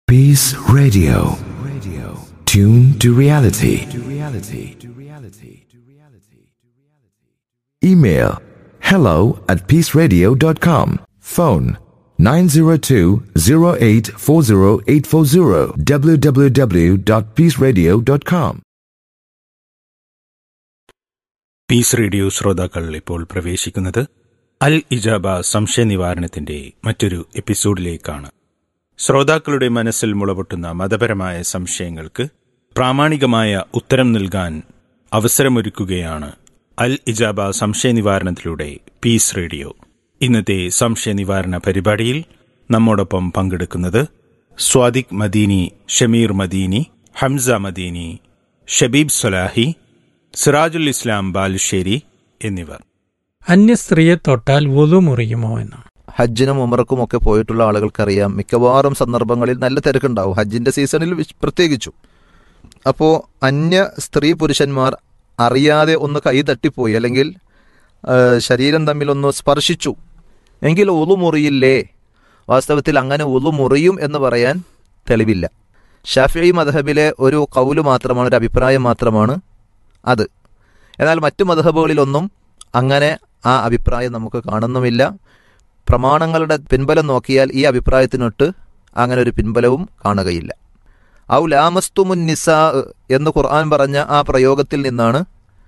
Peace Radio. Radio. Tune to reality. To reality. To reality. To reality. Email hello at peaceradio.com. Phone 902-0840840 www.peaceradio.com. Peace radio ശ്രോതാക്കൾ ഇപ്പോൾ പ്രവേശിക്കുന്നത് അൽ ഇജാബ സംശയ നിവാരണത്തിന്റെ മറ്റൊരു എപ്പിസോഡിലേക്കാണ് ശ്രോതാക്കളുടെ മനസ്സിൽ മുളപൊട്ടുന്ന മതപരമായ സംശയങ്ങൾക്ക് പ്രാമാണികമായ ഉത്തരം നൽകാൻ അവസരമൊരുക്കുകയാണ് അൽ ഇജാബ സംശയ നിവാരണത്തിലൂടെ പീസ് റേഡിയോ ഇന്നത്തെ സംശയ നിവാരണ പരിപാടിയിൽ നമ്മോടൊപ്പം പങ്കെടുക്കുന്നത് സ്വാദിഖ് മദീനി ഷമീർ മദീനി ഹംസ മദീനി ഷബീബ് സലാഹി സിറാജുൽ ഇസ്ലാം ബാലുശ്ശേരി എന്നിവർ അന്യ സ്ത്രീയെ തൊട്ടാൽ വുളു മുറിയുമോ എന്ന് ഹജ്ജിനും ഉമറക്കും ഒക്കെ പോയിട്ടുള്ള ആളുകൾക്കറിയാം മിക്കവാറും സന്ദർഭങ്ങളിൽ നല്ല തിരക്കുണ്ടാവും ഹജ്ജിന്റെ സീസണിൽ വിശ്- പ്രത്യേകിച്ചും അപ്പോൾ അന്യ സ്ത്രീ പുരുഷന്മാർ അറിയാതെ ഒന്ന് കൈ തട്ടിപ്പോയി അല്ലെങ്കിൽ ആ, ശരീരം തമ്മിലൊന്ന് സ്പർശിച്ചു എങ്കിൽ ഒളു മുറിയില്ലേ വാസ്തവത്തിൽ അങ്ങനെ ഒളു മുറിയും എന്ന് പറയാൻ തെളിവില്ല ഷാഫി മദഹബിലെ ഒരു കൗല് മാത്രമാണ് ഒരു അഭിപ്രായം മാത്രമാണ് അത് എന്നാൽ മറ്റു മദഹബുകളിലൊന്നും അങ്ങനെ ആ അഭിപ്രായം നമുക്ക് കാണുന്നുമില്ല പ്രമാണങ്ങളുടെ പിൻബലം നോക്കിയാൽ ഈ അഭിപ്രായത്തിനൊട്ട് അങ്ങനെ ഒരു പിൻബലവും കാണുകയില്ല ഔ ലാമസ്തുമുൻ നിസാ എന്ന് ഖുർആൻ പറഞ്ഞ ആ പ്രയോഗത്തിൽ നിന്നാണ്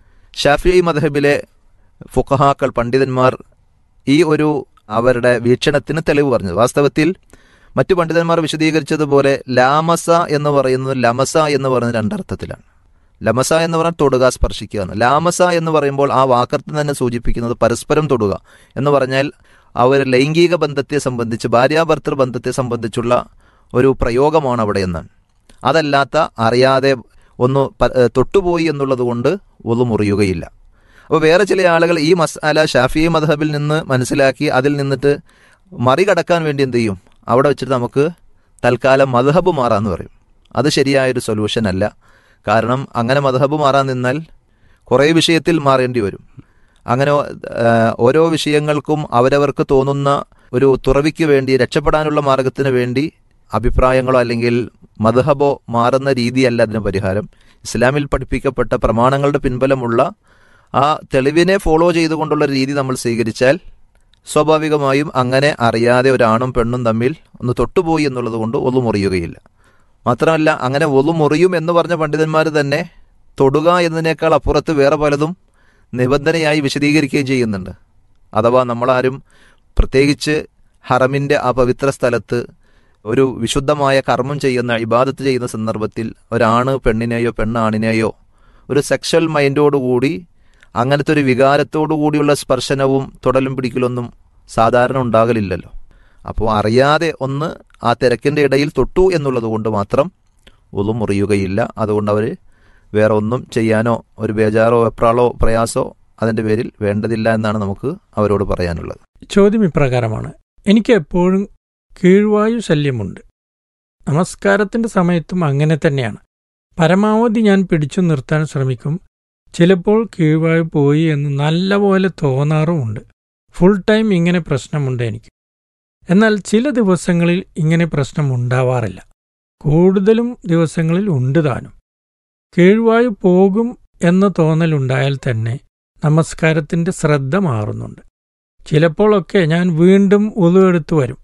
ഷാഫി മദഹബിലെ ഫുഖഹാക്കൾ പണ്ഡിതന്മാർ ഈ ഒരു അവരുടെ വീക്ഷണത്തിന് തെളിവ് പറഞ്ഞത് വാസ്തവത്തിൽ മറ്റു പണ്ഡിതന്മാർ വിശദീകരിച്ചതുപോലെ ലാമസ എന്ന് പറയുന്നത് ലമസ എന്ന് പറയുന്ന രണ്ടർത്ഥത്തിലാണ് ലമസ എന്ന് പറഞ്ഞാൽ തൊടുക സ്പർശിക്കുക എന്ന് ലാമസ എന്ന് പറയുമ്പോൾ ആ വാക്കർത്ഥം തന്നെ സൂചിപ്പിക്കുന്നത് പരസ്പരം തൊടുക എന്ന് പറഞ്ഞാൽ അവർ ലൈംഗിക ബന്ധത്തെ സംബന്ധിച്ച് ഭാര്യാഭർത്തൃ ബന്ധത്തെ സംബന്ധിച്ചുള്ള ഒരു പ്രയോഗമാണ് അവിടെ എന്നാണ് അതല്ലാത്ത അറിയാതെ ഒന്ന് പ- ഏഹ് തൊട്ടുപോയി എന്നുള്ളത് കൊണ്ട് ഒന്നു മുറിയുകയില്ല അപ്പോൾ വേറെ ചില ആളുകൾ ഈ മസാല ഷാഫി മധബിൽ നിന്ന് മനസ്സിലാക്കി അതിൽ നിന്നിട്ട് മറികടക്കാൻ വേണ്ടി എന്ത് ചെയ്യും അവിടെ വെച്ചിട്ട് നമുക്ക് തൽക്കാലം മധബ് മാറാന്ന് പറയും അത് ശരിയായൊരു സൊല്യൂഷൻ അല്ല കാരണം അങ്ങനെ മധബ് മാറാൻ നിന്നാൽ കുറേ വിഷയത്തിൽ മാറേണ്ടി വരും അങ്ങനെ ആ, ഓരോ വിഷയങ്ങൾക്കും അവരവർക്ക് തോന്നുന്ന ഒരു തുറവിക്ക് വേണ്ടി രക്ഷപ്പെടാനുള്ള മാർഗത്തിന് വേണ്ടി അഭിപ്രായങ്ങളോ അല്ലെങ്കിൽ മധബോ മാറുന്ന രീതിയല്ല അതിന് പരിഹാരം ഇസ്ലാമിൽ പഠിപ്പിക്കപ്പെട്ട പ്രമാണങ്ങളുടെ പിൻബലമുള്ള ആ തെളിവിനെ ഫോളോ ചെയ്തുകൊണ്ടുള്ള രീതി നമ്മൾ സ്വീകരിച്ചാൽ സ്വാഭാവികമായും അങ്ങനെ അറിയാതെ ഒരാണും പെണ്ണും തമ്മിൽ ഒന്ന് തൊട്ടുപോയി എന്നുള്ളത് കൊണ്ട് ഒന്നു മുറിയുകയില്ല മാത്രമല്ല അങ്ങനെ ഒന്നു മുറിയും എന്ന് പറഞ്ഞ പണ്ഡിതന്മാർ തന്നെ തൊടുക എന്നതിനേക്കാൾ അപ്പുറത്ത് വേറെ പലതും നിബന്ധനയായി വിശദീകരിക്കുകയും ചെയ്യുന്നുണ്ട് അഥവാ നമ്മളാരും പ്രത്യേകിച്ച് ഹറമിൻ്റെ ആ പവിത്ര സ്ഥലത്ത് ഒരു വിശുദ്ധമായ കർമ്മം ചെയ്യുന്ന ഇബാദത്ത് ചെയ്യുന്ന സന്ദർഭത്തിൽ ഒരാണ് പെണ്ണിനെയോ പെണ്ണ് ആണിനെയോ ഒരു സെക്ഷൽ മൈൻഡോടുകൂടി അങ്ങനത്തെ ഒരു വികാരത്തോടു കൂടിയുള്ള സ്പർശനവും തൊടലും പിടിക്കലൊന്നും സാധാരണ ഉണ്ടാകലില്ലല്ലോ അപ്പോൾ അറിയാതെ ഒന്ന് ആ തിരക്കിൻ്റെ ഇടയിൽ തൊട്ടു എന്നുള്ളത് കൊണ്ട് മാത്രം ഒന്നും മുറിയുകയില്ല അതുകൊണ്ട് അവർ വേറെ ഒന്നും ചെയ്യാനോ ഒരു ബേജാറോ വെപ്രാളോ പ്രയാസോ അതിൻ്റെ പേരിൽ വേണ്ടതില്ല എന്നാണ് നമുക്ക് അവരോട് പറയാനുള്ളത് ചോദ്യം ഇപ്രകാരമാണ് എനിക്ക് എപ്പോഴും കീഴ്വായു ശല്യമുണ്ട് നമസ്കാരത്തിന്റെ സമയത്തും അങ്ങനെ തന്നെയാണ് പരമാവധി ഞാൻ പിടിച്ചു നിർത്താൻ ശ്രമിക്കും ചിലപ്പോൾ കീഴ്വായു പോയി എന്ന് നല്ലപോലെ തോന്നാറുമുണ്ട് ഫുൾ ടൈം ഇങ്ങനെ പ്രശ്നമുണ്ട് എനിക്ക് എന്നാൽ ചില ദിവസങ്ങളിൽ ഇങ്ങനെ പ്രശ്നം ഉണ്ടാവാറില്ല കൂടുതലും ദിവസങ്ങളിൽ ഉണ്ട് താനും കീഴ്വായു പോകും എന്ന തോന്നലുണ്ടായാൽ തന്നെ നമസ്കാരത്തിന്റെ ശ്രദ്ധ മാറുന്നുണ്ട് ചിലപ്പോഴൊക്കെ ഞാൻ വീണ്ടും ഉളുവെടുത്തു വരും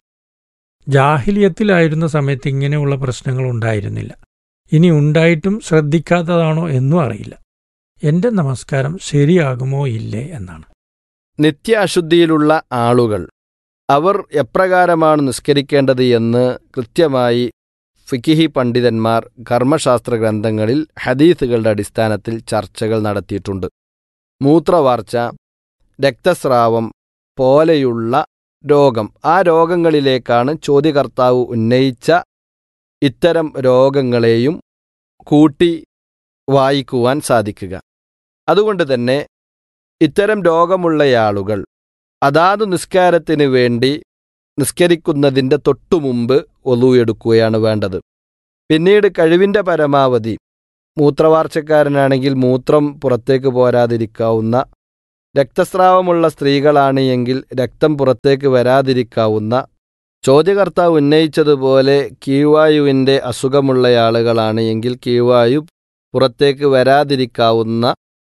ജാഹിലിയത്തിലായിരുന്ന സമയത്ത് ഇങ്ങനെയുള്ള പ്രശ്നങ്ങൾ ഉണ്ടായിരുന്നില്ല ഇനി ഉണ്ടായിട്ടും ശ്രദ്ധിക്കാത്തതാണോ എന്നും അറിയില്ല എന്റെ നമസ്കാരം ശരിയാകുമോ ഇല്ലേ എന്നാണ് നിത്യ അശുദ്ധിയിലുള്ള ആളുകൾ അവർ എപ്രകാരമാണ് നിസ്കരിക്കേണ്ടത് എന്ന് കൃത്യമായി ഫിക്കിഹി പണ്ഡിതന്മാർ കർമ്മശാസ്ത്ര ഗ്രന്ഥങ്ങളിൽ ഹദീസുകളുടെ അടിസ്ഥാനത്തിൽ ചർച്ചകൾ നടത്തിയിട്ടുണ്ട് മൂത്രവാർച്ച രക്തസ്രാവം പോലെയുള്ള രോഗം ആ രോഗങ്ങളിലേക്കാണ് ചോദ്യകർത്താവ് ഉന്നയിച്ച ഇത്തരം രോഗങ്ങളെയും കൂട്ടി വായിക്കുവാൻ സാധിക്കുക അതുകൊണ്ട് തന്നെ ഇത്തരം രോഗമുള്ളയാളുകൾ അതാത് നിസ്കാരത്തിന് വേണ്ടി നിസ്കരിക്കുന്നതിൻ്റെ തൊട്ടുമുമ്പ് ഒലുവെടുക്കുകയാണ് വേണ്ടത് പിന്നീട് കഴിവിൻ്റെ പരമാവധി മൂത്രവാർച്ചക്കാരനാണെങ്കിൽ മൂത്രം പുറത്തേക്ക് പോരാതിരിക്കാവുന്ന രക്തസ്രാവമുള്ള സ്ത്രീകളാണ് എങ്കിൽ രക്തം പുറത്തേക്ക് വരാതിരിക്കാവുന്ന ചോദ്യകർത്താവ് ഉന്നയിച്ചതുപോലെ കീഴ്വായുവിൻ്റെ അസുഖമുള്ള ആളുകളാണ് എങ്കിൽ കീഴ്വായു പുറത്തേക്ക് വരാതിരിക്കാവുന്ന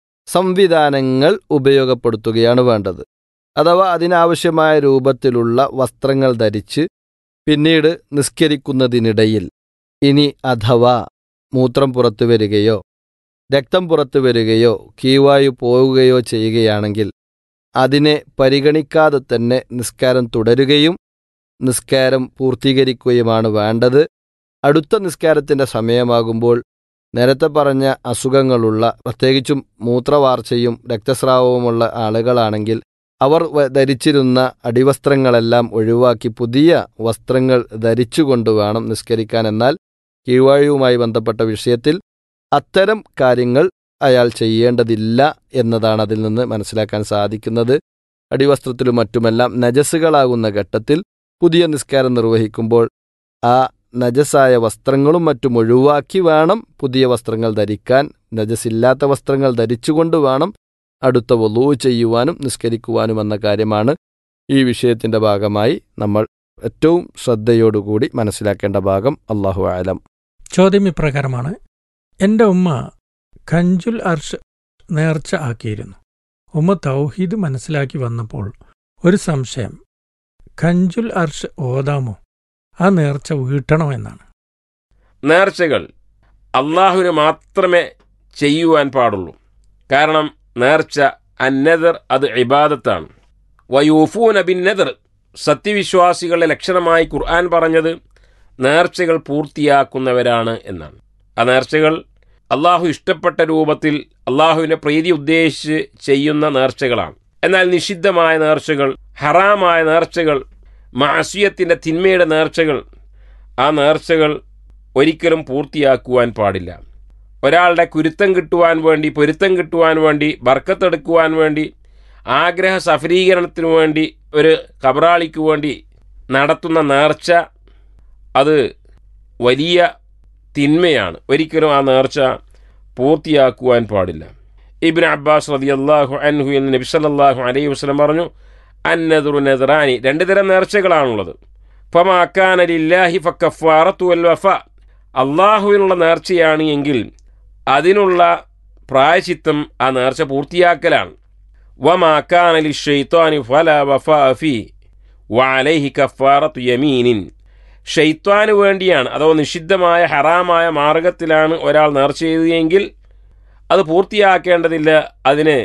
സംവിധാനങ്ങൾ ഉപയോഗപ്പെടുത്തുകയാണ് വേണ്ടത് അഥവാ അതിനാവശ്യമായ രൂപത്തിലുള്ള വസ്ത്രങ്ങൾ ധരിച്ച് പിന്നീട് നിസ്കരിക്കുന്നതിനിടയിൽ ഇനി അഥവാ മൂത്രം പുറത്തു വരികയോ രക്തം പുറത്തു വരികയോ കീവായു പോവുകയോ ചെയ്യുകയാണെങ്കിൽ അതിനെ പരിഗണിക്കാതെ തന്നെ നിസ്കാരം തുടരുകയും നിസ്കാരം പൂർത്തീകരിക്കുകയുമാണ് വേണ്ടത് അടുത്ത നിസ്കാരത്തിൻ്റെ സമയമാകുമ്പോൾ നേരത്തെ പറഞ്ഞ അസുഖങ്ങളുള്ള പ്രത്യേകിച്ചും മൂത്രവാർച്ചയും രക്തസ്രാവവുമുള്ള ആളുകളാണെങ്കിൽ അവർ വ- ധരിച്ചിരുന്ന അടിവസ്ത്രങ്ങളെല്ലാം ഒഴിവാക്കി പുതിയ വസ്ത്രങ്ങൾ ധരിച്ചുകൊണ്ട് വേണം നിസ്കരിക്കാൻ എന്നാൽ കീഴ്വായുവുമായി ബന്ധപ്പെട്ട വിഷയത്തിൽ അത്തരം കാര്യങ്ങൾ അയാൾ ചെയ്യേണ്ടതില്ല എന്നതാണ് അതിൽ നിന്ന് മനസ്സിലാക്കാൻ സാധിക്കുന്നത് അടിവസ്ത്രത്തിലും മറ്റുമെല്ലാം നജസ്സുകളാകുന്ന ഘട്ടത്തിൽ പുതിയ നിസ്കാരം നിർവഹിക്കുമ്പോൾ ആ നജസായ വസ്ത്രങ്ങളും മറ്റും ഒഴിവാക്കി വേണം പുതിയ വസ്ത്രങ്ങൾ ധരിക്കാൻ നജസില്ലാത്ത വസ്ത്രങ്ങൾ ധരിച്ചുകൊണ്ട് വേണം അടുത്ത വലൂ ചെയ്യുവാനും നിസ്കരിക്കുവാനും എന്ന കാര്യമാണ് ഈ വിഷയത്തിന്റെ ഭാഗമായി നമ്മൾ ഏറ്റവും ശ്രദ്ധയോടുകൂടി മനസ്സിലാക്കേണ്ട ഭാഗം അള്ളാഹു ആലം ചോദ്യം ഇപ്രകാരമാണ് എൻ്റെ ഉമ്മ ഖഞ്ചുൽ അർഷ് നേർച്ച ആക്കിയിരുന്നു ഉമ്മ തൗഹീദ് മനസ്സിലാക്കി വന്നപ്പോൾ ഒരു സംശയം ഖഞ്ചുൽ അർഷ് ഓതാമോ ആ നേർച്ച വീട്ടണോ എന്നാണ് നേർച്ചകൾ അള്ളാഹുവിന് മാത്രമേ ചെയ്യുവാൻ പാടുള്ളൂ കാരണം നേർച്ച അന്നദർ അത് ഇബാദത്താണ് വയൂഫൂന ബിൻ നെദർ സത്യവിശ്വാസികളുടെ ലക്ഷണമായി ഖുർആൻ പറഞ്ഞത് നേർച്ചകൾ പൂർത്തിയാക്കുന്നവരാണ് എന്നാണ് ആ നേർച്ചകൾ അള്ളാഹു ഇഷ്ടപ്പെട്ട രൂപത്തിൽ അള്ളാഹുവിൻ്റെ പ്രീതി ഉദ്ദേശിച്ച് ചെയ്യുന്ന നേർച്ചകളാണ് എന്നാൽ നിഷിദ്ധമായ നേർച്ചകൾ ഹറാമായ നേർച്ചകൾ മാസിയത്തിൻ്റെ തിന്മയുടെ നേർച്ചകൾ ആ നേർച്ചകൾ ഒരിക്കലും പൂർത്തിയാക്കുവാൻ പാടില്ല ഒരാളുടെ കുരുത്തം കിട്ടുവാൻ വേണ്ടി പൊരുത്തം കിട്ടുവാൻ വേണ്ടി ബർക്കത്തെടുക്കുവാൻ വേണ്ടി ആഗ്രഹ സഫലീകരണത്തിനു വേണ്ടി ഒരു കബറാളിക്ക് വേണ്ടി നടത്തുന്ന നേർച്ച അത് വലിയ തിന്മയാണ് ഒരിക്കലും ആ നേർച്ച പൂർത്തിയാക്കുവാൻ പാടില്ല ഇബിൻ അബ്ബാസ് റതി അള്ളാഹു അൻഹു എന്ന് നബി സല്ലല്ലാഹു അലൈഹി വസല്ലം പറഞ്ഞു അന്നദുറു നെദ്റാനി രണ്ട് തരം നേർച്ചകളാണുള്ളത് ഫമാക്കാനലില്ലാഹി ഫക്കഫാറത്തു വൽ വഫ അള്ളാഹുവിനുള്ള നേർച്ചയാണ് എങ്കിൽ അതിനുള്ള പ്രായശിത്തം ആ നേർച്ച പൂർത്തിയാക്കലാണ് വമാക്കാനലി ഷെയ്ത്താനി ഫല വഫ ഫി വഅലൈഹി കഫാറത്തു യമീനിൻ ഷെയ്ത്താന് വേണ്ടിയാണ് അഥവാ നിഷിദ്ധമായ ഹറാമായ മാർഗത്തിലാണ് ഒരാൾ നേർച്ച ചെയ്തതെങ്കിൽ അത് പൂർത്തിയാക്കേണ്ടതില്ല അതിന്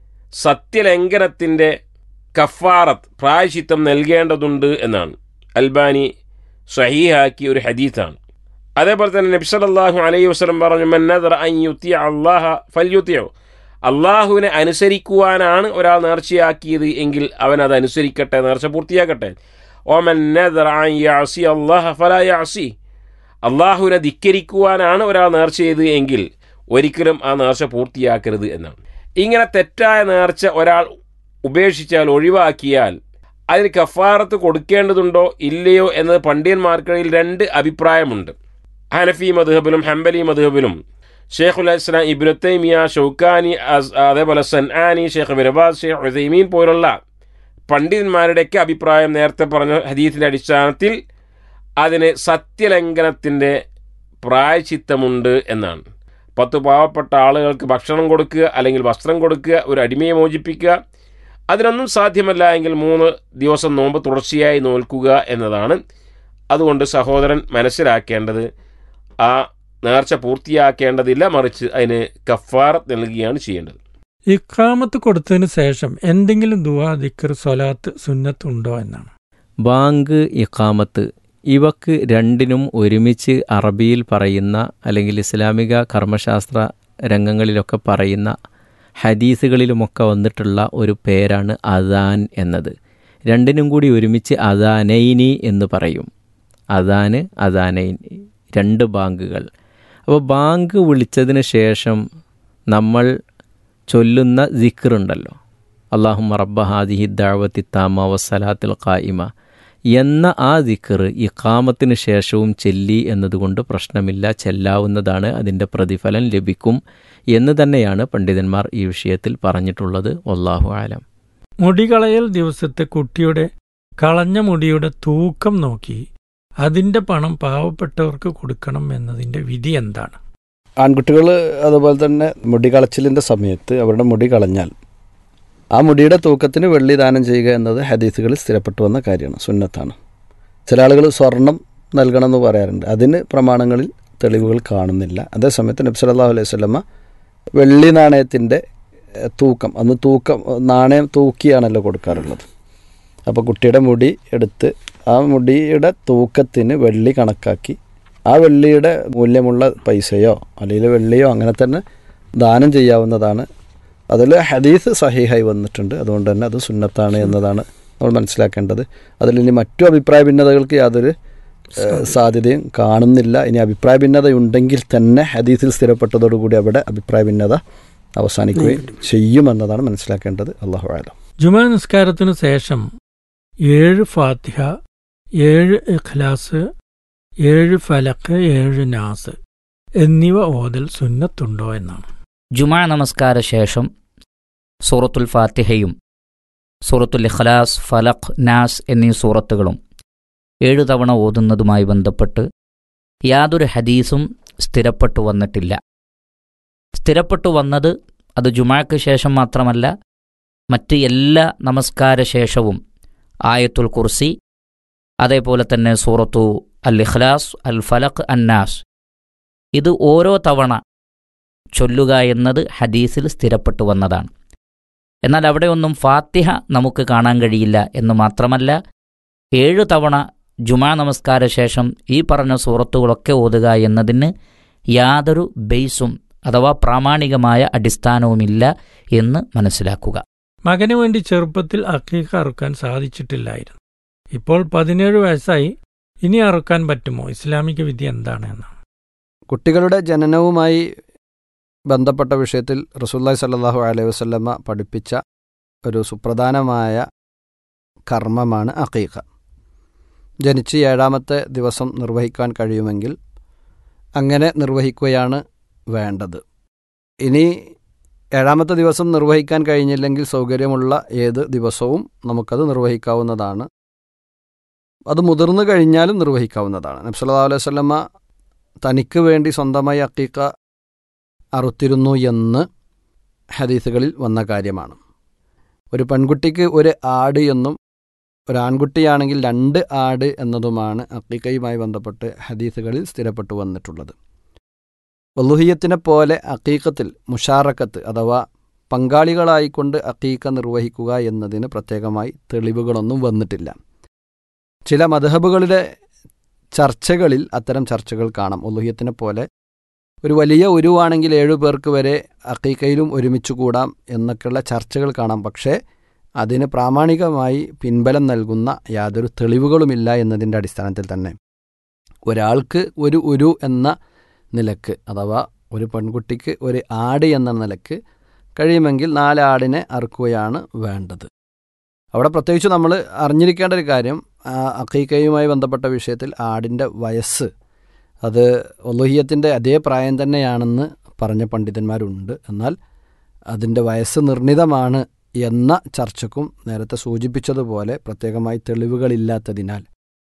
സത്യലംഘനത്തിൻ്റെ കഫാറത്ത് പ്രായശിത്തം നൽകേണ്ടതുണ്ട് എന്നാണ് അൽബാനി സഹീഹാക്കി ഒരു ഹദീത്താണ് അതേപോലെ തന്നെ നബി സല്ലല്ലാഹു അലൈഹി വസല്ലം പറഞ്ഞു മന്നദർ അൻ യുത്തിയ അല്ലാഹ ഫൽയുത്തിയോ അള്ളാഹുവിനെ അനുസരിക്കുവാനാണ് ഒരാൾ നേർച്ചയാക്കിയത് എങ്കിൽ അവൻ അത് അനുസരിക്കട്ടെ നേർച്ച പൂർത്തിയാക്കട്ടെ ഓമൻ നദർ അൻ യാസി അല്ലാഹ ഫലാ യാസി അള്ളാഹുവിനെ ധിക്കരിക്കുവാനാണ് ഒരാൾ നേർച്ച ചെയ്തത് എങ്കിൽ ഒരിക്കലും ആ നേർച്ച പൂർത്തിയാക്കരുത് എന്നാണ് ഇങ്ങനെ തെറ്റായ നേർച്ച ഒരാൾ ഉപേക്ഷിച്ചാൽ ഒഴിവാക്കിയാൽ അതിന് കഫാറത്ത് കൊടുക്കേണ്ടതുണ്ടോ ഇല്ലയോ എന്നത് പണ്ഡിതന്മാർക്കിടയിൽ രണ്ട് അഭിപ്രായമുണ്ട് ഹനഫി മധുഹബിലും ഹംബലി മധുഹബിലും ഷെയ്ഖുൽ ഇസ്ലാം ഇബ്നു തൈമിയ ഷൗക്കാനി അസ്- അതേപോലെ സൻആനി ഷെയ്ഖ് ബിർബാസ് ഷെയ്ഖ് ഉസൈമീൻ പോലുള്ള പണ്ഡിതന്മാരുടെയൊക്കെ അഭിപ്രായം നേരത്തെ പറഞ്ഞ ഹദീസിൻ്റെ അടിസ്ഥാനത്തിൽ അതിന് സത്യലംഘനത്തിൻ്റെ പ്രായച്ചിത്തമുണ്ട് എന്നാണ് പത്ത് പാവപ്പെട്ട ആളുകൾക്ക് ഭക്ഷണം കൊടുക്കുക അല്ലെങ്കിൽ വസ്ത്രം കൊടുക്കുക ഒരു അടിമയെ മോചിപ്പിക്കുക അതിനൊന്നും സാധ്യമല്ല എങ്കിൽ മൂന്ന് ദിവസം നോമ്പ് തുടർച്ചയായി നോൽക്കുക എന്നതാണ് അതുകൊണ്ട് സഹോദരൻ മനസ്സിലാക്കേണ്ടത് ആ നേർച്ച പൂർത്തിയാക്കേണ്ടതില്ല മറിച്ച് അതിന് കഫാറത്ത് നൽകുകയാണ് ചെയ്യേണ്ടത് ഇഖാമത്ത് കൊടുത്തതിന് ശേഷം എന്തെങ്കിലും ദുവാ ദിക്കർ സ്വലാത്ത് സുന്നത്ത് ഉണ്ടോ എന്നാണ് ബാങ്ക് ഇഖാമത്ത് ഇവക്ക് രണ്ടിനും ഒരുമിച്ച് അറബിയിൽ പറയുന്ന അല്ലെങ്കിൽ ഇസ്ലാമിക കർമ്മശാസ്ത്ര രംഗങ്ങളിലൊക്കെ പറയുന്ന ഹദീസുകളിലുമൊക്കെ വന്നിട്ടുള്ള ഒരു പേരാണ് അദാൻ എന്നത് രണ്ടിനും കൂടി ഒരുമിച്ച് അദാനൈനി എന്ന് പറയും അദാന് അദാനൈൻ രണ്ട് ബാങ്കുകൾ അപ്പോൾ ബാങ്ക് വിളിച്ചതിന് ശേഷം നമ്മൾ ചൊല്ലുന്ന ദിക്റുണ്ടല്ലോ അള്ളാഹുമ്മ റബ്ബ ഹാദിഹി ദാവത്തി താമ വസ്സലാത്തിൽ ഖായിമ എന്ന ആ ദിക്ർ ഇഖാമത്തിന് ശേഷവും ചെല്ലി എന്നതുകൊണ്ട് പ്രശ്നമില്ല ചെല്ലാവുന്നതാണ് അതിൻ്റെ പ്രതിഫലം ലഭിക്കും എന്ന് തന്നെയാണ് പണ്ഡിതന്മാർ ഈ വിഷയത്തിൽ പറഞ്ഞിട്ടുള്ളത് വല്ലാഹു ആലം മുടികളയൽ ദിവസത്തെ കുട്ടിയുടെ കളഞ്ഞ മുടിയുടെ തൂക്കം നോക്കി അതിന്റെ പണം പാവപ്പെട്ടവർക്ക് കൊടുക്കണം എന്നതിന്റെ വിധി എന്താണ് ആൺകുട്ടികൾ അതുപോലെ തന്നെ മുടി കളച്ചിലിൻ്റെ സമയത്ത് അവരുടെ മുടി കളഞ്ഞാൽ ആ മുടിയുടെ തൂക്കത്തിന് വെള്ളി ദാനം ചെയ്യുക എന്നത് ഹദീസുകളിൽ സ്ഥിരപ്പെട്ടു വന്ന കാര്യമാണ് സുന്നത്താണ് ചില ആളുകൾ സ്വർണം നൽകണമെന്ന് പറയാറുണ്ട് അതിന് പ്രമാണങ്ങളിൽ തെളിവുകൾ കാണുന്നില്ല അതേസമയത്ത് നബി സല്ലല്ലാഹു അലൈഹി വസല്ലമ വെള്ളി നാണയത്തിൻ്റെ എഹ്, തൂക്കം അന്ന് തൂക്കം നാണയം തൂക്കിയാണല്ലോ കൊടുക്കാറുള്ളത് അപ്പോൾ കുട്ടിയുടെ മുടി എടുത്ത് ആ മുടിയുടെ തൂക്കത്തിന് വെള്ളി കണക്കാക്കി ആ വെള്ളിയുടെ മൂല്യമുള്ള പൈസയോ അല്ലെങ്കിൽ വെള്ളിയോ അങ്ങനെ തന്നെ ദാനം ചെയ്യാവുന്നതാണ് അതിൽ ഹദീസ് സഹിഹായി വന്നിട്ടുണ്ട് അതുകൊണ്ട് തന്നെ അത് സുന്നത്താണ് എന്നതാണ് നമ്മൾ മനസ്സിലാക്കേണ്ടത് അതിൽ ഇനി മറ്റു അഭിപ്രായ ഭിന്നതകൾക്ക് യാതൊരു ഏഹ്, സാധ്യതയും കാണുന്നില്ല ഇനി അഭിപ്രായ ഭിന്നതയുണ്ടെങ്കിൽ തന്നെ ഹദീസിൽ സ്ഥിരപ്പെട്ടതോടുകൂടി അവിടെ അഭിപ്രായ ഭിന്നത അവസാനിക്കുകയും ചെയ്യുമെന്നതാണ് മനസ്സിലാക്കേണ്ടത് അള്ളാഹു ആലം ജുമാ നിസ്കാരത്തിനു ശേഷം ഏഴ് ഫാത്തിഹ ഏഴ് ഇഖ്ലാസ് ഏഴ് ഫലക്ക് ഏഴ് നാസ് എന്നിവ ഓതൽ സുന്നത്തുണ്ടോ എന്നാണ് ജുമാ നമസ്കാര ശേഷം സൂറത്തുൽ ഫാത്തിഹയും സൂറത്തുൽ ഇഖ്ലാസ് ഫലഖ് നാസ് എന്നീ സൂറത്തുകളും ഏഴു തവണ ഓതുന്നതുമായി ബന്ധപ്പെട്ട് യാതൊരു ഹദീസും സ്ഥിരപ്പെട്ടു വന്നിട്ടില്ല സ്ഥിരപ്പെട്ടു വന്നത് അത് ജുമാക്ക് ശേഷം മാത്രമല്ല മറ്റ് എല്ലാ നമസ്കാര ശേഷവും ആയത്തുൽ കുർസി അതേപോലെ തന്നെ സൂറത്തു അൽ ഇഖ്ലാസ് അൽ ഫലഖ് അന്നാസ് ഇത് ഓരോ തവണ ചൊല്ലുക എന്നത് ഹദീസിൽ സ്ഥിരപ്പെട്ടു വന്നതാണ് എന്നാൽ അവിടെയൊന്നും ഫാത്തിഹ നമുക്ക് കാണാൻ കഴിയില്ല എന്ന് മാത്രമല്ല ഏഴു തവണ ജുമാ നമസ്കാര ശേഷം ഈ പറഞ്ഞ സൂറത്തുകളൊക്കെ ഓതുക എന്നതിന് യാതൊരു ബേസും അഥവാ പ്രാമാണികമായ അടിസ്ഥാനവുമില്ല എന്ന് മനസ്സിലാക്കുക മകന് വേണ്ടി ചെറുപ്പത്തിൽ അക്കീക്ക അറുക്കാൻ സാധിച്ചിട്ടില്ലായിരുന്നു ഇപ്പോൾ പതിനേഴ് വയസ്സായി ഇനി അറുക്കാൻ പറ്റുമോ ഇസ്ലാമിക വിധി എന്താണ് എന്നാണ് കുട്ടികളുടെ ജനനവുമായി ബന്ധപ്പെട്ട വിഷയത്തിൽ റസൂല്ലായി സല്ലാഹു അലൈഹി വസല്ലമ പഠിപ്പിച്ച ഒരു സുപ്രധാനമായ കർമ്മമാണ് അഖീഖ ജനിച്ച് ഏഴാമത്തെ ദിവസം നിർവഹിക്കാൻ കഴിയുമെങ്കിൽ അങ്ങനെ നിർവഹിക്കുകയാണ് വേണ്ടത് ഇനി ഏഴാമത്തെ ദിവസം നിർവഹിക്കാൻ കഴിഞ്ഞില്ലെങ്കിൽ സൗകര്യമുള്ള ഏത് ദിവസവും നമുക്കത് നിർവഹിക്കാവുന്നതാണ് അത് മുതിർന്നു കഴിഞ്ഞാലും നിർവഹിക്കാവുന്നതാണ് നബ്സല്ലാ അലൈഹി വസല്ലമ തനിക്ക് വേണ്ടി സ്വന്തമായി അക്കീക്ക അറുത്തിരുന്നു എന്ന് ഹദീസുകളിൽ വന്ന കാര്യമാണ് ഒരു പെൺകുട്ടിക്ക് ഒരു ആട് എന്നും ഒരു ആൺകുട്ടിയാണെങ്കിൽ രണ്ട് ആട് എന്നതുമാണ് അക്കീക്കയുമായി ബന്ധപ്പെട്ട് ഹദീസുകളിൽ സ്ഥിരപ്പെട്ടു വന്നിട്ടുള്ളത് വലുഹിയത്തിനെ പോലെ അക്കീക്കത്തിൽ മുഷാറക്കത്ത് അഥവാ പങ്കാളികളായിക്കൊണ്ട് അക്കീക്ക നിർവഹിക്കുക എന്നതിന് പ്രത്യേകമായി തെളിവുകളൊന്നും വന്നിട്ടില്ല ചില മധഹബുകളിലെ ചർച്ചകളിൽ അത്തരം ചർച്ചകൾ കാണാം ഉലുഹിയത്തിനെ പോലെ ഒരു വലിയ ഉരുവാണെങ്കിൽ ഏഴു പേർക്ക് വരെ അക്കീക്കയിലും ഒരുമിച്ച് കൂടാം എന്നൊക്കെയുള്ള ചർച്ചകൾ കാണാം പക്ഷേ അതിന് പ്രാമാണികമായി പിൻബലം നൽകുന്ന യാതൊരു തെളിവുകളുമില്ല എന്നതിൻ്റെ അടിസ്ഥാനത്തിൽ തന്നെ ഒരാൾക്ക് ഒരു ഉരു എന്ന നിലക്ക് അഥവാ ഒരു പെൺകുട്ടിക്ക് ഒരു ആട് എന്ന നിലക്ക് കഴിയുമെങ്കിൽ നാല് ആടിനെ അറുക്കുകയാണ് വേണ്ടത് അവിടെ പ്രത്യേകിച്ച് നമ്മൾ അറിഞ്ഞിരിക്കേണ്ട ഒരു കാര്യം അക്കീക്കയുമായി ബന്ധപ്പെട്ട വിഷയത്തിൽ ആടിൻ്റെ വയസ്സ് അത് ഒലുഹിയത്തിൻ്റെ അതേ പ്രായം തന്നെയാണെന്ന് പറഞ്ഞ പണ്ഡിതന്മാരുണ്ട് എന്നാൽ അതിൻ്റെ വയസ്സ് നിർണിതമാണ് എന്ന ചർച്ചക്കും നേരത്തെ സൂചിപ്പിച്ചതുപോലെ പ്രത്യേകമായി തെളിവുകളില്ലാത്തതിനാൽ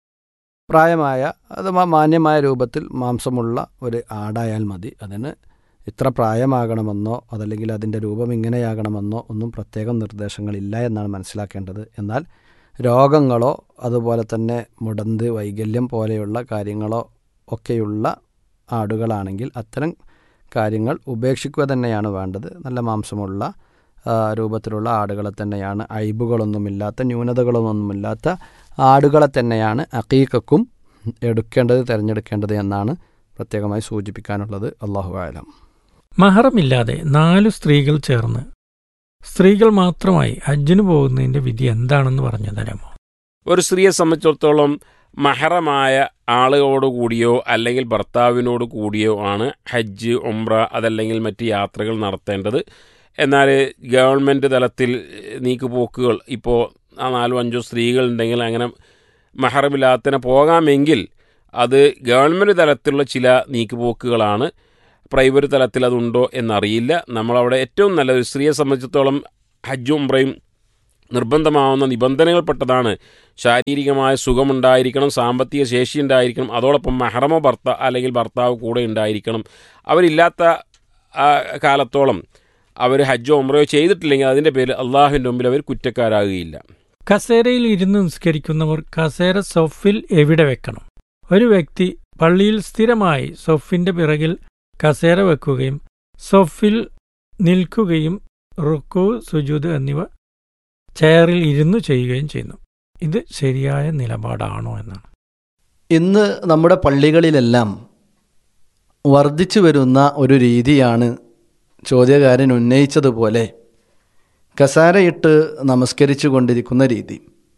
പ്രായമായ അഥവാ മാന്യമായ രൂപത്തിൽ മാംസമുള്ള ഒരു ആടായാൽ മതി അതിന് ഇത്ര പ്രായമാകണമെന്നോ അതല്ലെങ്കിൽ അതിൻ്റെ രൂപം ഇങ്ങനെയാകണമെന്നോ ഒന്നും പ്രത്യേകം നിർദ്ദേശങ്ങളില്ല എന്നാണ് മനസ്സിലാക്കേണ്ടത് എന്നാൽ രോഗങ്ങളോ അതുപോലെ തന്നെ മുടന്ത് വൈകല്യം പോലെയുള്ള കാര്യങ്ങളോ ഒക്കെയുള്ള ആടുകളാണെങ്കിൽ അത്തരം കാര്യങ്ങൾ ഉപേക്ഷിക്കുക തന്നെയാണ് വേണ്ടത് നല്ല മാംസമുള്ള രൂപത്തിലുള്ള ആടുകളെ തന്നെയാണ് അയിബുകളൊന്നുമില്ലാത്ത ന്യൂനതകളൊന്നുമില്ലാത്ത ആടുകളെ തന്നെയാണ് അക്കീക്കക്കും എടുക്കേണ്ടത് തിരഞ്ഞെടുക്കേണ്ടത് എന്നാണ് പ്രത്യേകമായി സൂചിപ്പിക്കാനുള്ളത് അള്ളാഹു ആലം മഹറമില്ലാതെ നാല് സ്ത്രീകൾ ചേർന്ന് സ്ത്രീകൾ മാത്രമായി ഹജ്ജിന് പോകുന്നതിന്റെ വിധി എന്താണെന്ന് പറഞ്ഞു തരാമോ ഒരു സ്ത്രീയെ സംബന്ധിച്ചിടത്തോളം മഹറമായ ആളുകളോട് കൂടിയോ അല്ലെങ്കിൽ ഭർത്താവിനോട് കൂടിയോ ആണ് ഹജ്ജ് ഉംറ അതല്ലെങ്കിൽ മറ്റ് യാത്രകൾ നടത്തേണ്ടത് എന്നാൽ ഗവൺമെൻറ് തലത്തിൽ നീക്കുപോക്കുകൾ ഇപ്പോൾ ആ നാലോ അഞ്ചോ സ്ത്രീകളുണ്ടെങ്കിൽ അങ്ങനെ മഹറമില്ലാത്തതിനെ പോകാമെങ്കിൽ അത് ഗവൺമെൻറ് തലത്തിലുള്ള ചില നീക്കുപോക്കുകളാണ് പ്രൈവറ്റ് തലത്തിൽ അതുണ്ടോ എന്നറിയില്ല നമ്മളവിടെ ഏറ്റവും നല്ലത് സ്ത്രീയെ സംബന്ധിച്ചിടത്തോളം ഹജ്ജും ഉംറയും നിർബന്ധമാവുന്ന നിബന്ധനകൾപ്പെട്ടതാണ് ശാരീരികമായ സുഖമുണ്ടായിരിക്കണം സാമ്പത്തിക ശേഷി ഉണ്ടായിരിക്കണം അതോടൊപ്പം മെഹറമോ ഭർത്ത അല്ലെങ്കിൽ ഭർത്താവ് കൂടെ ഉണ്ടായിരിക്കണം അവരില്ലാത്ത ആ, കാലത്തോളം അവർ ഹജ്ജോ ഉമ്രയോ ചെയ്തിട്ടില്ലെങ്കിൽ അതിൻ്റെ പേരിൽ അള്ളാഹുവിൻ്റെ മുമ്പിൽ അവർ കുറ്റക്കാരാകുകയില്ല കസേരയിൽ ഇരുന്ന് നിസ്കരിക്കുന്നവർ കസേര സൊഫിൽ എവിടെ വെക്കണം ഒരു വ്യക്തി പള്ളിയിൽ സ്ഥിരമായി സൊഫിന്റെ പിറകിൽ കസേര വെക്കുകയും സൊഫിൽ നിൽക്കുകയും റുക്കു സുജൂദ് എന്നിവ ചെയറിൽ ഇരുന്നു ചെയ്യുകയും ചെയ്യുന്നു ഇത് ശരിയായ നിലപാടാണോ എന്നാണ് ഇന്ന് നമ്മുടെ പള്ളികളിലെല്ലാം വർദ്ധിച്ചു വരുന്ന ഒരു രീതിയാണ് ചോദ്യകാരൻ ഉന്നയിച്ചതുപോലെ കസാരയിട്ട് നമസ്കരിച്ചു കൊണ്ടിരിക്കുന്ന രീതി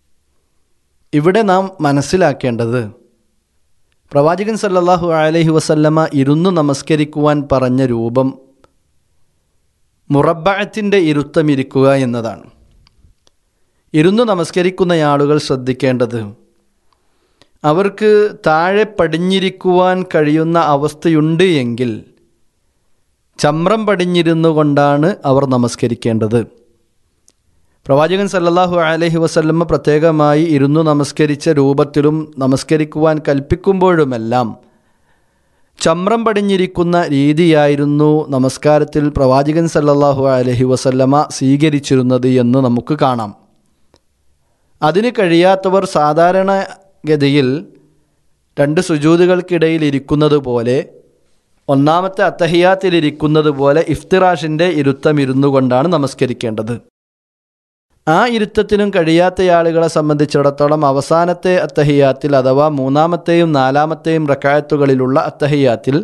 ഇവിടെ നാം മനസ്സിലാക്കേണ്ടത് പ്രവാചകൻ സല്ലല്ലാഹു അലൈഹി വസല്ലമ ഇരുന്ന് നമസ്കരിക്കുവാൻ പറഞ്ഞ രൂപം മുറബഴത്തിൻ്റെ ഇരുത്തമിരിക്കുക എന്നതാണ് ഇരുന്ന് നമസ്കരിക്കുന്ന ആളുകൾ ശ്രദ്ധിക്കേണ്ടത് അവർക്ക് താഴെ പടിഞ്ഞിരിക്കുവാൻ കഴിയുന്ന അവസ്ഥയുണ്ട് എങ്കിൽ ചമ്രം പടിഞ്ഞിരുന്നു കൊണ്ടാണ് അവർ നമസ്കരിക്കേണ്ടത് പ്രവാചകൻ സല്ലല്ലാഹു അലൈഹി വസല്ലമ്മ പ്രത്യേകമായി ഇരുന്നു നമസ്കരിച്ച രൂപത്തിലും നമസ്കരിക്കുവാൻ കൽപ്പിക്കുമ്പോഴുമെല്ലാം ചമ്രം പടിഞ്ഞിരിക്കുന്ന രീതിയായിരുന്നു നമസ്കാരത്തിൽ പ്രവാചകൻ സല്ലല്ലാഹു അലൈഹി വസല്ലമ സ്വീകരിച്ചിരുന്നത് എന്ന് നമുക്ക് കാണാം അതിന് കഴിയാത്തവർ സാധാരണഗതിയിൽ രണ്ട് സുജൂതുകൾക്കിടയിൽ ഇരിക്കുന്നത് പോലെ ഒന്നാമത്തെ അത്തഹിയാത്തിൽ ഇരിക്കുന്നത് പോലെ ഇഫ്തിറാഷിൻ്റെ ഇരുത്തം ഇരുന്നു കൊണ്ടാണ് നമസ്കരിക്കേണ്ടത് ആ ഇരുത്തത്തിനും കഴിയാത്ത ആളുകളെ സംബന്ധിച്ചിടത്തോളം അവസാനത്തെ അത്തഹിയാത്തിൽ അഥവാ മൂന്നാമത്തെയും നാലാമത്തെയും റക്കായത്തുകളിലുള്ള അത്തഹിയാത്തിൽ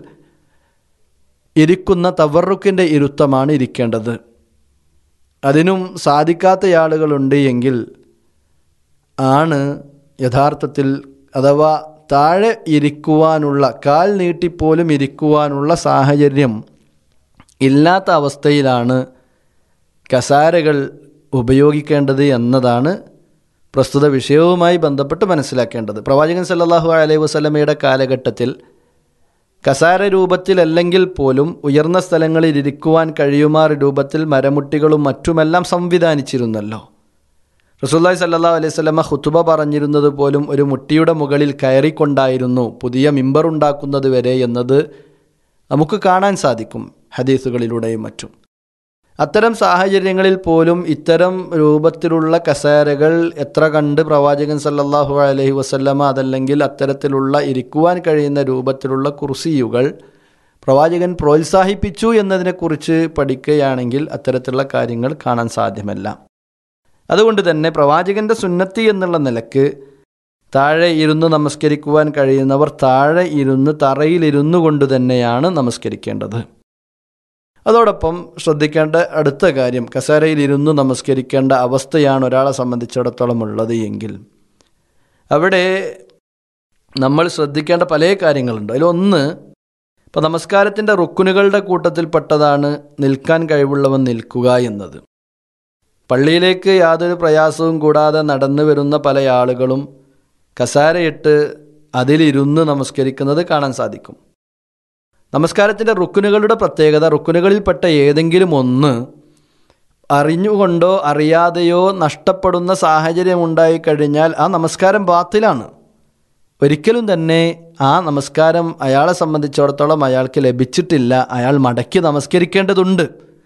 ഇരിക്കുന്ന തവറുക്കിൻ്റെ ഇരുത്തമാണ് ഇരിക്കേണ്ടത് അതിനും സാധിക്കാത്ത ആളുകളുണ്ട് എങ്കിൽ ആണ് യഥാർത്ഥത്തിൽ അഥവാ താഴെ ഇരിക്കുവാനുള്ള കാൽ നീട്ടിപ്പോലും ഇരിക്കുവാനുള്ള സാഹചര്യം ഇല്ലാത്ത അവസ്ഥയിലാണ് കസാരകൾ ഉപയോഗിക്കേണ്ടത് എന്നതാണ് പ്രസ്തുത വിഷയവുമായി ബന്ധപ്പെട്ട് മനസ്സിലാക്കേണ്ടത് പ്രവാചകൻ സല്ലല്ലാഹു അലൈഹി വസല്ലമയുടെ കാലഘട്ടത്തിൽ കസാര രൂപത്തിലല്ലെങ്കിൽ പോലും ഉയർന്ന സ്ഥലങ്ങളിൽ ഇരിക്കുവാൻ കഴിയുമാർ രൂപത്തിൽ മരമുട്ടികളും മറ്റുമെല്ലാം സംവിധാനിച്ചിരുന്നല്ലോ റസൂല്ലായി സല്ലാ അലൈഹി സ്വലമ ഹുത്തുബ പറഞ്ഞിരുന്നത് പോലും ഒരു മുട്ടിയുടെ മുകളിൽ കയറിക്കൊണ്ടായിരുന്നു പുതിയ മിമ്പർ ഉണ്ടാക്കുന്നത് വരെ എന്നത് നമുക്ക് കാണാൻ സാധിക്കും ഹദീസുകളിലൂടെയും മറ്റും അത്തരം സാഹചര്യങ്ങളിൽ പോലും ഇത്തരം രൂപത്തിലുള്ള കസേരകൾ എത്ര കണ്ട് പ്രവാചകൻ സല്ലല്ലാഹു അലൈഹി വസല്ലമ അതല്ലെങ്കിൽ അത്തരത്തിലുള്ള ഇരിക്കുവാൻ കഴിയുന്ന രൂപത്തിലുള്ള കുർസിയുകൾ പ്രവാചകൻ പ്രോത്സാഹിപ്പിച്ചു എന്നതിനെക്കുറിച്ച് പഠിക്കുകയാണെങ്കിൽ അത്തരത്തിലുള്ള കാര്യങ്ങൾ കാണാൻ സാധ്യമല്ല അതുകൊണ്ട് തന്നെ പ്രവാചകന്റെ സുന്നത്തി എന്നുള്ള നിലക്ക് താഴെ ഇരുന്ന് നമസ്കരിക്കുവാൻ കഴിയുന്നവർ താഴെ ഇരുന്ന് തറയിലിരുന്നു കൊണ്ട് തന്നെയാണ് നമസ്കരിക്കേണ്ടത് അതോടൊപ്പം ശ്രദ്ധിക്കേണ്ട അടുത്ത കാര്യം കസേരയിൽ ഇരുന്ന് നമസ്കരിക്കേണ്ട അവസ്ഥയാണ് ഒരാളെ സംബന്ധിച്ചിടത്തോളം ഉള്ളത് എങ്കിൽ അവിടെ നമ്മൾ ശ്രദ്ധിക്കേണ്ട പല കാര്യങ്ങളുണ്ട് അതിലൊന്ന് ഇപ്പോൾ നമസ്കാരത്തിൻ്റെ റുക്കുനുകളുടെ കൂട്ടത്തിൽപ്പെട്ടതാണ് നിൽക്കാൻ കഴിവുള്ളവൻ നിൽക്കുക എന്നത് പള്ളിയിലേക്ക് യാതൊരു പ്രയാസവും കൂടാതെ നടന്നു വരുന്ന പല ആളുകളും കസാരയിട്ട് അതിലിരുന്ന് നമസ്കരിക്കുന്നത് കാണാൻ സാധിക്കും നമസ്കാരത്തിൻ്റെ റുക്കുനുകളുടെ പ്രത്യേകത റുക്കുനുകളിൽപ്പെട്ട ഏതെങ്കിലും ഒന്ന് അറിഞ്ഞുകൊണ്ടോ അറിയാതെയോ നഷ്ടപ്പെടുന്ന സാഹചര്യം ഉണ്ടായിക്കഴിഞ്ഞാൽ ആ നമസ്കാരം ബാത്തിലാണ് ഒരിക്കലും തന്നെ ആ നമസ്കാരം അയാളെ സംബന്ധിച്ചിടത്തോളം അയാൾക്ക് ലഭിച്ചിട്ടില്ല അയാൾ മടക്കി നമസ്കരിക്കേണ്ടതുണ്ട്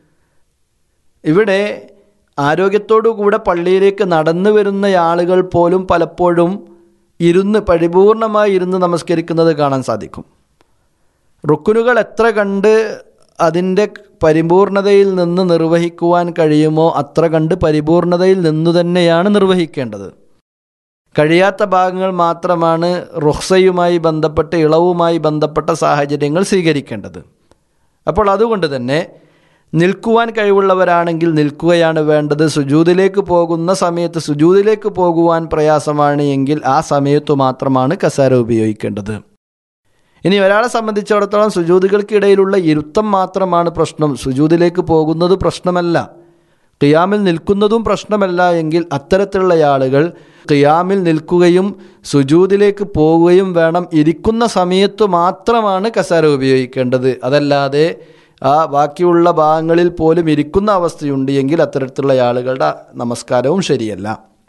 ഇവിടെ ആരോഗ്യത്തോടുകൂടെ പള്ളിയിലേക്ക് നടന്നു വരുന്ന ആളുകൾ പോലും പലപ്പോഴും ഇരുന്ന് പരിപൂർണമായി ഇരുന്ന് നമസ്കരിക്കുന്നത് കാണാൻ സാധിക്കും റുക്കുനുകൾ എത്ര കണ്ട് അതിൻ്റെ പരിപൂർണതയിൽ നിന്ന് നിർവഹിക്കുവാൻ കഴിയുമോ അത്ര കണ്ട് പരിപൂർണതയിൽ നിന്നു തന്നെയാണ് നിർവഹിക്കേണ്ടത് കഴിയാത്ത ഭാഗങ്ങൾ മാത്രമാണ് റുഹ്സയുമായി ബന്ധപ്പെട്ട് ഇളവുമായി ബന്ധപ്പെട്ട സാഹചര്യങ്ങൾ സ്വീകരിക്കേണ്ടത് അപ്പോൾ അതുകൊണ്ട് തന്നെ നിൽക്കുവാൻ കഴിവുള്ളവരാണെങ്കിൽ നിൽക്കുകയാണ് വേണ്ടത് സുജൂതിലേക്ക് പോകുന്ന സമയത്ത് സുജൂതിലേക്ക് പോകുവാൻ പ്രയാസമാണ് എങ്കിൽ ആ സമയത്തു മാത്രമാണ് കസാര ഉപയോഗിക്കേണ്ടത് ഇനി ഒരാളെ സംബന്ധിച്ചിടത്തോളം സുജൂതികൾക്കിടയിലുള്ള ഇരുത്തം മാത്രമാണ് പ്രശ്നം സുജൂതിലേക്ക് പോകുന്നത് പ്രശ്നമല്ല ഖിയാമിൽ നിൽക്കുന്നതും പ്രശ്നമല്ല എങ്കിൽ അത്തരത്തിലുള്ള ആളുകൾ ഖിയാമിൽ നിൽക്കുകയും സുജൂതിലേക്ക് പോവുകയും വേണം ഇരിക്കുന്ന സമയത്ത് മാത്രമാണ് കസാര ഉപയോഗിക്കേണ്ടത് അതല്ലാതെ ആ ബാക്കിയുള്ള ഭാഗങ്ങളിൽ പോലും ഇരിക്കുന്ന അവസ്ഥയുണ്ട് എങ്കിൽ അത്തരത്തിലുള്ള ആളുകളുടെ നമസ്കാരവും ശരിയല്ല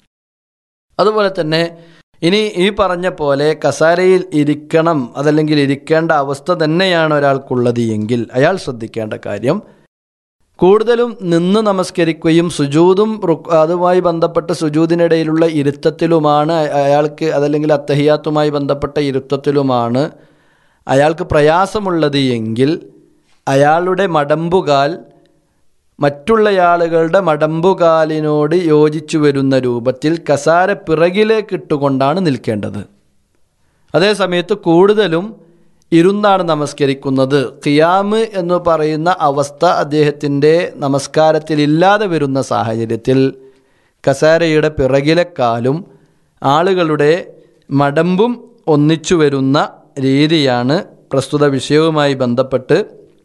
അതുപോലെ തന്നെ ഇനി ഈ പറഞ്ഞ പോലെ കസാരയിൽ ഇരിക്കണം അതല്ലെങ്കിൽ ഇരിക്കേണ്ട അവസ്ഥ തന്നെയാണ് ഒരാൾക്കുള്ളത് എങ്കിൽ അയാൾ ശ്രദ്ധിക്കേണ്ട കാര്യം കൂടുതലും നിന്ന് നമസ്കരിക്കുകയും സുജൂതും റുക്- അതുമായി ബന്ധപ്പെട്ട സുജൂതിനിടയിലുള്ള ഇരുത്തത്തിലുമാണ് അയ- അയാൾക്ക് അതല്ലെങ്കിൽ അത്തഹിയാത്തുമായി ബന്ധപ്പെട്ട ഇരുത്തത്തിലുമാണ് അയാൾക്ക് പ്രയാസമുള്ളത് എങ്കിൽ അയാളുടെ മടമ്പുകാൽ മറ്റുള്ള ആളുകളുടെ മടമ്പുകാലിനോട് യോജിച്ചു വരുന്ന രൂപത്തിൽ കസാര പിറകിലേക്ക് ഇട്ടുകൊണ്ടാണ് നിൽക്കേണ്ടത് അതേസമയത്ത് കൂടുതലും ഇരുന്നാണ് നമസ്കരിക്കുന്നത് ഖിയാമ് എന്ന് പറയുന്ന അവസ്ഥ അദ്ദേഹത്തിൻ്റെ നമസ്കാരത്തിൽ ഇല്ലാതെ വരുന്ന സാഹചര്യത്തിൽ കസാരയുടെ പിറകിലെ കാലും ആളുകളുടെ മടമ്പും ഒന്നിച്ചു വരുന്ന രീതിയാണ് പ്രസ്തുത വിഷയവുമായി ബന്ധപ്പെട്ട്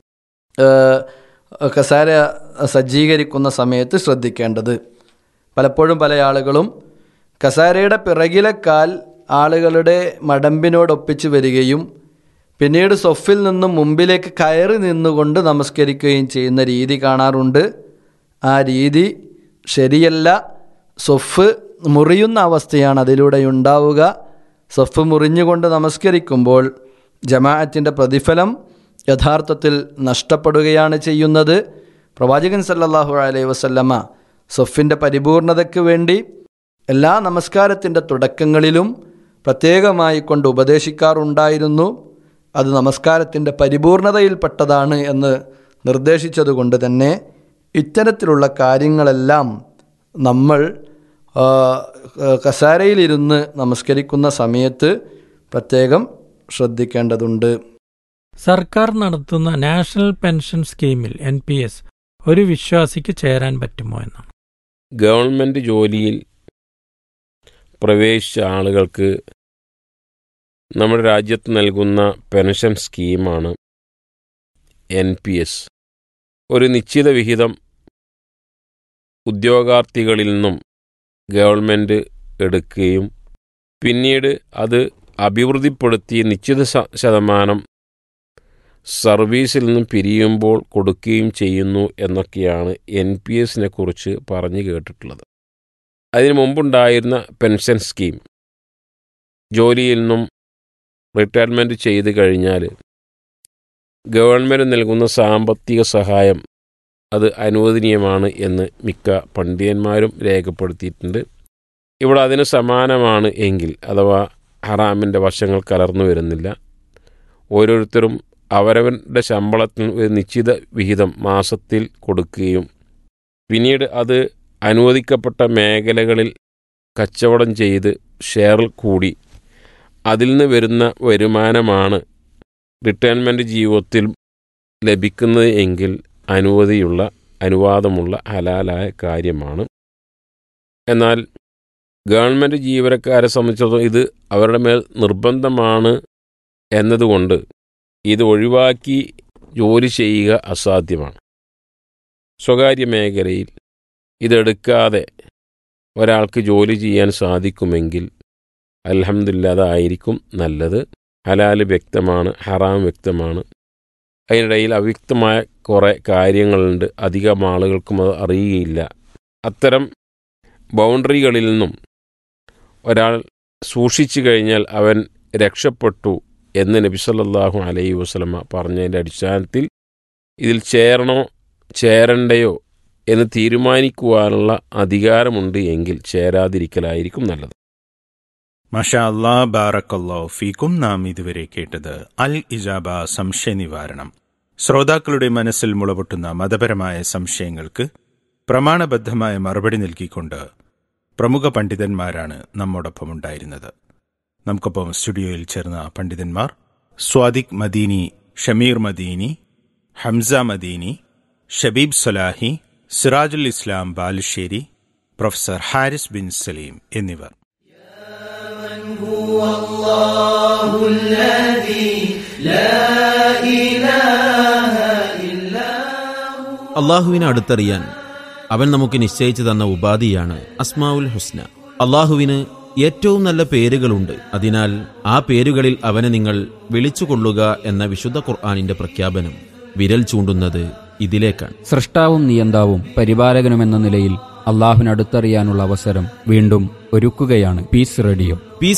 ഏഹ്, കസാര സജ്ജീകരിക്കുന്ന സമയത്ത് ശ്രദ്ധിക്കേണ്ടത് പലപ്പോഴും പല ആളുകളും കസാരയുടെ പിറകിലെ കാൽ ആളുകളുടെ മടമ്പിനോടൊപ്പിച്ച് വരികയും പിന്നീട് സൊഫിൽ നിന്നും മുമ്പിലേക്ക് കയറി നിന്നുകൊണ്ട് നമസ്കരിക്കുകയും ചെയ്യുന്ന രീതി കാണാറുണ്ട് ആ രീതി ശരിയല്ല സൊഫ് മുറിയുന്ന അവസ്ഥയാണ് അതിലൂടെ ഉണ്ടാവുക സൊഫ് മുറിഞ്ഞുകൊണ്ട് നമസ്കരിക്കുമ്പോൾ ജമാഅത്തിൻ്റെ പ്രതിഫലം യഥാർത്ഥത്തിൽ നഷ്ടപ്പെടുകയാണ് ചെയ്യുന്നത് പ്രവാചകൻ സല്ലല്ലാഹു അലൈഹി വസല്ലമ സൊഫിൻ്റെ പരിപൂർണതയ്ക്ക് വേണ്ടി എല്ലാ നമസ്കാരത്തിൻ്റെ തുടക്കങ്ങളിലും പ്രത്യേകമായി കൊണ്ട് ഉപദേശിക്കാറുണ്ടായിരുന്നു അത് നമസ്കാരത്തിൻ്റെ പരിപൂർണതയിൽപ്പെട്ടതാണ് എന്ന് നിർദ്ദേശിച്ചതുകൊണ്ട് തന്നെ ഇത്തരത്തിലുള്ള കാര്യങ്ങളെല്ലാം നമ്മൾ ആ, കസാരയിലിരുന്ന് നമസ്കരിക്കുന്ന സമയത്ത് പ്രത്യേകം ശ്രദ്ധിക്കേണ്ടതുണ്ട് സർക്കാർ നടത്തുന്ന നാഷണൽ പെൻഷൻ സ്കീമിൽ എൻ പി എസ് ഒരു വിശ്വാസിക്ക് ചേരാൻ പറ്റുമോ എന്നാണ് ഗവൺമെൻറ് ജോലിയിൽ പ്രവേശിച്ച ആളുകൾക്ക് നമ്മുടെ രാജ്യത്ത് നൽകുന്ന പെൻഷൻ സ്കീമാണ് എൻ പി എസ് ഒരു നിശ്ചിത വിഹിതം ഉദ്യോഗാർത്ഥികളിൽ നിന്നും ഗവൺമെൻറ് എടുക്കുകയും പിന്നീട് അത് അഭിവൃദ്ധിപ്പെടുത്തി നിശ്ചിത ശ- ശതമാനം സർവീസിൽ നിന്നും പിരിയുമ്പോൾ കൊടുക്കുകയും ചെയ്യുന്നു എന്നൊക്കെയാണ് എൻ പി എസിനെ കുറിച്ച് പറഞ്ഞു കേട്ടിട്ടുള്ളത് അതിനു മുമ്പുണ്ടായിരുന്ന പെൻഷൻ സ്കീം ജോലിയിൽ നിന്നും റിട്ടയർമെൻറ്റ് ചെയ്ത് കഴിഞ്ഞാൽ ഗവൺമെൻറ് നൽകുന്ന സാമ്പത്തിക സഹായം അത് അനുവദനീയമാണ് എന്ന് മിക്ക പണ്ഡിതന്മാരും രേഖപ്പെടുത്തിയിട്ടുണ്ട് ഇവിടെ അതിന് സമാനമാണ് എങ്കിൽ അഥവാ ഹറാമിൻ്റെ വശങ്ങൾ കലർന്നു വരുന്നില്ല ഓരോരുത്തരും അവരവരുടെ ശമ്പളത്തിന് ഒരു നിശ്ചിത വിഹിതം മാസത്തിൽ കൊടുക്കുകയും പിന്നീട് അത് അനുവദിക്കപ്പെട്ട മേഖലകളിൽ കച്ചവടം ചെയ്ത് ഷെയറിൽ കൂടി അതിൽ നിന്ന് വരുന്ന വരുമാനമാണ് റിട്ടയർമെൻറ്റ് ജീവിതത്തിൽ ലഭിക്കുന്നത് എങ്കിൽ അനുമതിയുള്ള അനുവാദമുള്ള ഹലാലായ കാര്യമാണ് എന്നാൽ ഗവൺമെൻറ് ജീവനക്കാരെ സംബന്ധിച്ചിടത്തോളം ഇത് അവരുടെ മേൽ നിർബന്ധമാണ് എന്നതുകൊണ്ട് ഇത് ഒഴിവാക്കി ജോലി ചെയ്യുക അസാധ്യമാണ് സ്വകാര്യ മേഖലയിൽ ഇതെടുക്കാതെ ഒരാൾക്ക് ജോലി ചെയ്യാൻ സാധിക്കുമെങ്കിൽ അൽഹംദുലില്ല അതായിരിക്കും നല്ലത് ഹലാല് വ്യക്തമാണ് ഹറാം വ്യക്തമാണ് അതിനിടയിൽ അവ്യക്തമായ കുറേ കാര്യങ്ങളുണ്ട് അധികം ആളുകൾക്കും അത് അറിയുകയില്ല അത്തരം ബൗണ്ടറികളിൽ നിന്നും ഒരാൾ സൂക്ഷിച്ചു കഴിഞ്ഞാൽ അവൻ രക്ഷപ്പെട്ടു എന്ന് നബി സല്ലല്ലാഹു അലൈഹി വസല്ലമ പറഞ്ഞതിൻ്റെ അടിസ്ഥാനത്തിൽ ഇതിൽ ചേരണോ ചേരണ്ടയോ എന്ന് തീരുമാനിക്കുവാനുള്ള അധികാരമുണ്ട് എങ്കിൽ ചേരാതിരിക്കലായിരിക്കും നല്ലത് മഷാ അല്ലാ ബാറക്കല്ലോ ഫീക്കും നാം ഇതുവരെ കേട്ടത് അൽ ഇജാബ സംശയ നിവാരണം ശ്രോതാക്കളുടെ മനസ്സിൽ മുളപൊട്ടുന്ന മതപരമായ സംശയങ്ങൾക്ക് പ്രമാണബദ്ധമായ മറുപടി നൽകിക്കൊണ്ട് പ്രമുഖ പണ്ഡിതന്മാരാണ് നമ്മോടൊപ്പം ഉണ്ടായിരുന്നത് നമുക്കൊപ്പം സ്റ്റുഡിയോയിൽ ചേർന്ന പണ്ഡിതന്മാർ സ്വാദിഖ് മദീനി ഷമീർ മദീനി ഹംസ മദീനി ഷബീബ് സലാഹി സിറാജുൽ ഇസ്ലാം ബാലുശ്ശേരി പ്രൊഫസർ ഹാരിസ് ബിൻ സലീം എന്നിവർ അള്ളാഹുവിനെ അടുത്തറിയാൻ അവൻ നമുക്ക് നിശ്ചയിച്ചു തന്ന ഉപാധിയാണ് അസ്മാവുൽ ഹുസ്ന അള്ളാഹുവിന് ഏറ്റവും നല്ല പേരുകളുണ്ട് അതിനാൽ ആ പേരുകളിൽ അവനെ നിങ്ങൾ വിളിച്ചുകൊള്ളുക എന്ന വിശുദ്ധ ഖുർആാനിന്റെ പ്രഖ്യാപനം വിരൽ ചൂണ്ടുന്നത് ഇതിലേക്കാണ് സൃഷ്ടാവും നിയന്താവും പരിപാലകനുമെന്ന നിലയിൽ അള്ളാഹുവിനടുത്തറിയാനുള്ള അവസരം വീണ്ടും ഒരുക്കുകയാണ് പീസ് റേഡിയോ